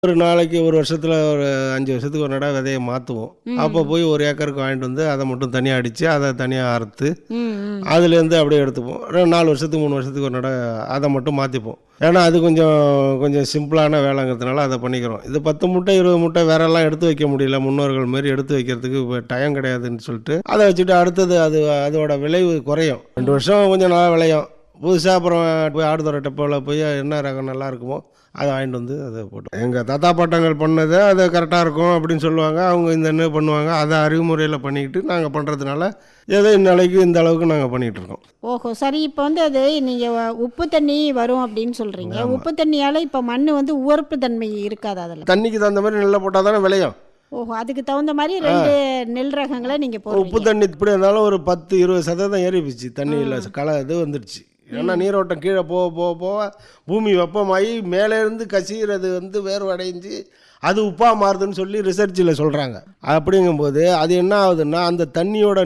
ஒரு நாளைக்கு ஒரு வருஷத்தில் ஒரு அஞ்சு வருஷத்துக்கு ஒரு நடை விதையை மாற்றுவோம் அப்போ போய் ஒரு ஏக்கருக்கு வாங்கிட்டு வந்து அதை மட்டும் தனியாக அடித்து அதை தனியாக அறுத்து ம் ம் அதுலேருந்து அப்படியே எடுத்துப்போம் ரெண்டு நாலு வருஷத்துக்கு மூணு வருஷத்துக்கு ஒரு நடை அதை மட்டும் மாற்றிப்போம் ஏன்னா அது கொஞ்சம் கொஞ்சம் சிம்பிளான வேலைங்கிறதுனால அதை பண்ணிக்கிறோம் இது பத்து மூட்டை இருபது மூட்டை வேறெல்லாம் எடுத்து வைக்க முடியல முன்னோர்கள் மாரி எடுத்து வைக்கிறதுக்கு இப்போ டைம் கிடையாதுன்னு சொல்லிட்டு அதை வச்சுட்டு அடுத்தது அது அதோட விளைவு குறையும் ரெண்டு வருஷம் கொஞ்சம் நல்லா விளையும் புதுசாக அப்புறம் போய் ஆடுதுறை டப்பாவில் போய் என்ன ரகம் நல்லா இருக்குமோ அதை வாங்கிட்டு வந்து அதை போட்டோம் எங்கள் தாத்தா பாட்டங்கள் பண்ணது அது கரெக்டாக இருக்கும் அப்படின்னு சொல்லுவாங்க அவங்க இந்த என்ன பண்ணுவாங்க அதை அறிவுமுறையில் பண்ணிக்கிட்டு நாங்கள் பண்ணுறதுனால ஏதோ இந்நாளைக்கு இந்த அளவுக்கு நாங்கள் பண்ணிகிட்டு இருக்கோம் ஓஹோ சரி இப்போ வந்து அது நீங்கள் உப்பு தண்ணி வரும் அப்படின்னு சொல்கிறீங்க உப்பு தண்ணியால் இப்போ மண் வந்து உவர்ப்பு தன்மை இருக்காது அதில் தண்ணிக்கு தகுந்த மாதிரி நெல்லை போட்டால் தானே விளையும் ஓஹோ அதுக்கு தகுந்த மாதிரி ரெண்டு நெல் ரகங்களை நீங்கள் உப்பு போடுவீங்க தண்ணி இப்படி இருந்தாலும் ஒரு பத்து இருபது சதவீதம் ஏறி போச்சு தண்ணியில் களை இது வந்துடுச்சு ஏன்னா நீரோட்டம் கீழே போக போக போக பூமி வெப்பமாகி மேலே இருந்து கசிகிறது வந்து வேர்வடைஞ்சு அது உப்பாக மாறுதுன்னு சொல்லி ரிசர்ச்சில் சொல்கிறாங்க அப்படிங்கும்போது அது என்ன ஆகுதுன்னா அந்த தண்ணியோட